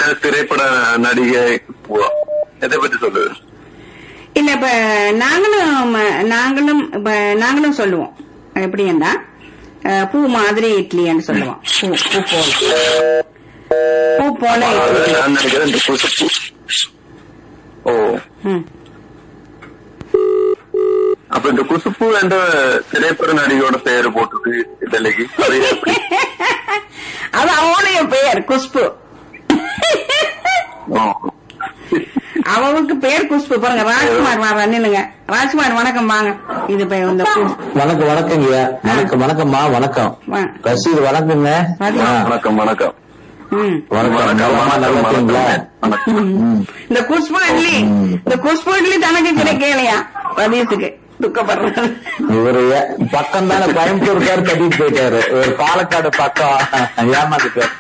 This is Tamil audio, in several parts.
திரைப்பட நடிகை ஓ, எதை பத்தி சொல்லுது இல்ல இப்ப நாங்களும் நாங்களும் இப்ப நாங்களும் சொல்லுவோம் எப்படின்னா அஹ், பூ மாதிரி இட்லின்னு சொல்லுவோம் பூ பூ போல பூ போல அதாவது இட்லி நான் நினைக்கிறேன் இந்த குசுப்பு ஓ ம். அப்ப இந்த குசுப்பு என்ற திரைப்பட நடிகையோட பெயர் போட்டிருக்கு இதழைக்கு அது எப்படி? அது அவனுடைய பெயர் குஷ்பு ஓ. அவனுக்கு பெயர் குஷ்பு பாருங்க ராஜ்குமார் வாங்க நில்லுங்க ராஜ்குமார் வணக்கம் வாங்க இது பெயர் இந்த பூ வணக்கம் வணக்கங்க வணக்கம் வணக்கம்மா வணக்கம் வா. ரசீது வணக்கங்க வணக்கம். ஆ, வணக்கம் வணக்கம் ம். வணக்கம் வணக்கம் நல்லா வணக்கம் இருக்கீங்களா? வணக்கம் ம். இந்த குஷ்பு இட்லி இந்த குஷ்பு இட்லி தனக்கு கிடைக்கலையா ரதீஷுக்கு துக்கப்படுறது இவரு ஏ- பக்கம் தானே கோயம்புத்தூருக்காரு கட்டிட்டு போயிட்டாரு ஒரு பாலக்காடு பக்கம் ஏமாந்துட்டாரு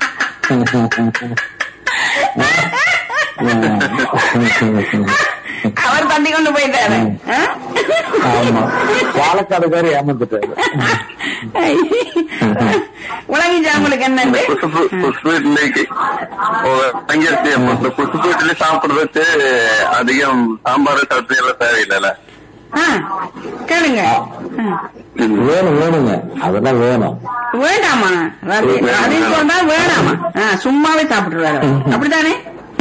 அவர் தட்டி கொண்டு போயிட்டாரு ஆ? ஆமா பாலக்காடுக்காரு ஏமாந்துட்டாரு உலகி ஜாமலுக்கு இந்த என்னண்டு குசுப்பு குசுப்பு இட்லிக்கு ஓ, தங்கிருச்சு அப்ப இந்த குசுப்பு இட்லி சாப்பிடுறதுக்கு அதிகம் சாம்பார் சட்னி எல்லாம் தேவையில்லைல்ல ஆ, கேளுங்க ஆ. வேணும் வேணுங்க அதெல்லாம் வேணும் வேண்டாமா ரதி- ரதீஷ் சொன்னா வேணாமா ஆ, சும்மாவே சாப்பிட்டுருவாரு அவர். அப்படித்தானே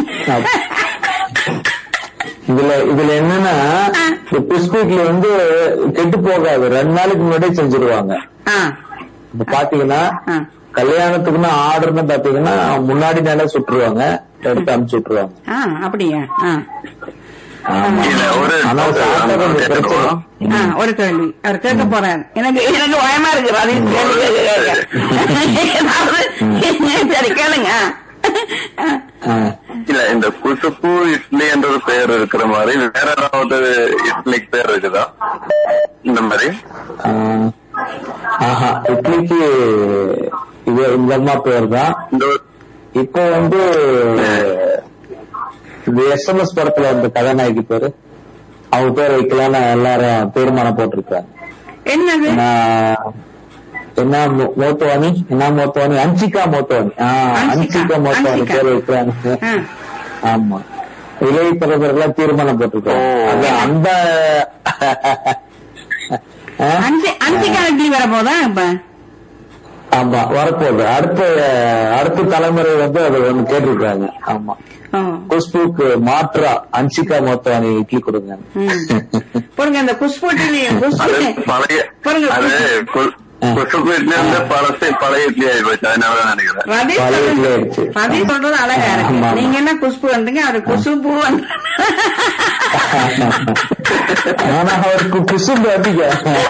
இதுல இதுல என்னன்னா இந்த பிஸ்கூட்ல வந்து கெட்டு போகாது ரெண்டு நாளைக்கு முன்னாடியே செஞ்சிருவாங்க ஆ, இப்ப பாத்தீங்கன்னா ஆ. கல்யாணத்துக்குன்னா ஆர்டர்னு பாத்தீங்கன்னா முன்னாடி நாளே சுட்டுருவாங்க எடுத்து அனுப்பிச்சு விட்டுருவாங்க ஆ, அப்படியா ஆ. ஆமா. இல்ல, ஒரு ஆனா சாப்பிட்டா கொஞ்சம் பிரச்சனை ஆ, ஒரு கேள்வி அவர் கேட்க போறாரு எனக்கு எனக்கு பயமா இருக்கு ரதீஷ் கேள்வி கேட்க கேட்க. அதாவது, சரி கேளுங்க ஆ. ஆ. இல்ல இந்த குசுப்பு இட்லி என்ற ஒரு பெயர் இருக்கிற மாதிரி வேற ஏதாவது இட்லிக்கு பேர் இருக்குதா இந்த மாதிரி ஆ. ஆஹா இட்லிக்கு இது இந்த அம்மா பேர் தான் இந்த ஒரு- இப்போ வந்து இந்த எஸ்எம்எஸ் படத்துல இந்த கதாநாயகி பேரு அவங்க பேர் வைக்கலாம்னு எல்லாரும் தீர்மானம் போட்டிருக்காங்க என்னது நான் என்ன மோ- மோத்துவானி என்ன மோத்துவானி அன்சிகா மோத்துவானி ஆ, அன்சிகா, அன்சிகா மோத்துவானி அன்சிகா. பேர் வைக்கிறாங்க ஆ. ஆமா இளைய தலைவர்கள்லாம் தீர்மானம் போட்டிருக்காங்க ஓ. அது அந்த ஆ? அஞ்சு அஞ்சுக்கா இட்லி வர போதா இப்ப ஆமா வரப்போகுது அடுத்த அடுத்த தலைமுறை வந்து அதை ஒண்ணு கேட்டிருக்காங்க ஆமா ஓ. குஷ்புக்கு மாற்றா அன்சிகா மோத்துவானி இட்லி கொடுங்க ம். பாருங்க அந்த குஷ்பு இட்லி அது குஷ்பு பழைய பாருங்க அது கு- குசுப்பு இட்லி வந்து பழசு பழைய இட்லி ஆகி போச்சு அதனால தான் நினைக்கிறேன் ரதீஷ் பழைய இட்லி சொல்றது- ஆயிடுச்சு. ரதீஷ் சொல்றது அழகா இருக்கு ஆமா. நீங்க என்ன குஷ்பு வந்தீங்க அது குசுபு வந்து ஆனா அவருக்கு குசும்பு அதிக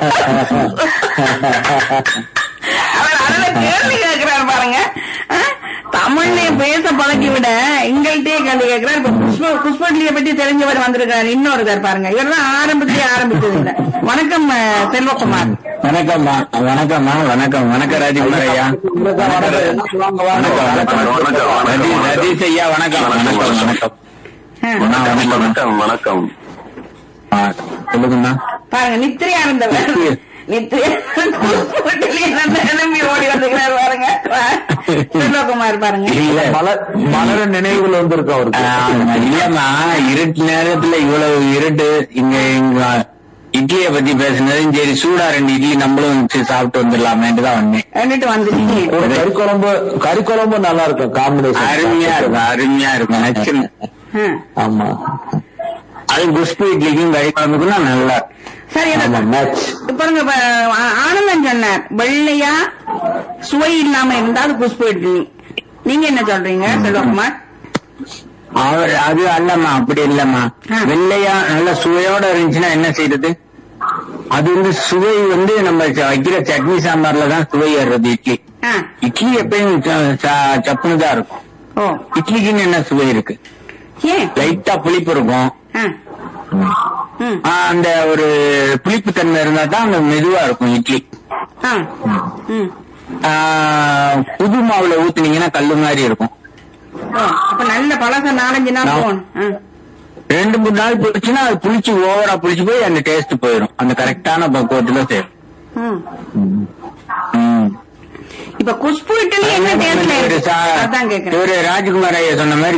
அவர் அதுல கேள்வி கேட்கிறாரு பாருங்க ஆ? தமிழ்லயே பேச பழக்கி விட எங்கள்கிட்டயே கேள்வி கேட்கிறார் இப்ப புஷ்ப புஷ்பட்லியை பத்தி தெரிஞ்சவர் வந்திருக்காரு இன்னொருத்தர் பாருங்க இவர் தான் ஆரம்பத்திலே ஆரம்பிச்சது இல்ல வணக்கம் அஹ், செல்வகுமார் வணக்கம்மா வணக்கம்மா வணக்கம் வணக்கம் ராஜகுமார் ஐயா வணக்கம் வணக்கம், வணக்கம். நதி- நதீஷ் ஐயா வணக்கம் வணக்கம் வணக்கம் ஆ. வணக்கம் வணக்கம் வணக்கம் ஆ, சொல்லுங்கண்ணா பாருங்க நித்திரையா இருந்தவர் நித்திரையா புஷ்பட்லியை நம்பி ஓடி வந்துக்கிறார் பாருங்க வா. செல்வகுமார் பாருங்க இல்ல மலர் மலர நினைவுகள் வந்திருக்கு அவருக்கு இல்லம்மா இருட்டு நேரத்துல இவ்வளவு இருட்டு இங்க இங்க இட்லிய பத்தி பேசுனதும் சரி சூடா ரெண்டு இட்லி நம்மளும் வச்சு சாப்பிட்டு வந்துடலாமேன்னு தான் வந்தேன் வந்துட்டு வந்துட்டீங்க கறி குழம்பு கறி குழம்பு நல்லா இருக்கும் காம்பினேஷன் அருமையா இருக்கும் அருமையா இருக்கும் நச்சுன்னு ஆ. ஆமா அது குஷ்பு இட்லிக்கும் கறி குழம்புக்கும் நல்லா இருக்கும். சரி ஆமா எனக்கு மேட்ச் பாருங்க இப்ப ஆ- ஆனந்தன் சொன்னார் வெள்ளையா சுவை இல்லாம இருந்தா அது குஷ்பு இட்லி நீங்க என்ன சொல்றீங்க செல்வகுமார் அவர் அது அல்லம்மா அப்படி இல்லம்மா ஆ. வெள்ளையா நல்ல சுவையோட இருந்துச்சுன்னா என்ன செய்யறது அது வந்து சுவை வந்து நம்ம ச- வைக்கிற சட்னி சாம்பார்ல தான் சுவை ஏறுறது இட்லி ஆ. இட்லி எப்பயும் ச- ச- சப்புன்னு தான் இருக்கும் ஓ இட்லிக்குன்னு என்ன சுவை இருக்கு ஏன் லைட்டா புளிப்பு இருக்கும் ஆ. ம். ஆ, அந்த ஒரு புளிப்பு தன்மை இருந்தா தான் அந்த மெதுவா இருக்கும் இட்லி ஆ. ம். ஆ, புது மாவுல ஊத்துனீங்கன்னா கல்லு மாதிரி இருக்கும் ஓ, அப்ப நல்ல பழச நாலஞ்சு நாள் நான்- போகணும் ஆ. ரெண்டு மூணு நாள் போச்சுன்னா அது புளிச்சு ஓவரா புளிச்சு போய் அந்த டேஸ்ட் போயிடும் அந்த கரெக்டான பக்குவத்துல சேரும் ம். ம். இப்ப குஷ்பு இட்லி என்ன டேஸ்ட்ல இவரு இருக்கு சா- அதான் கேக்குறேன் இவரு ராஜ்குமார் ஐயா சொன்ன மாதிரி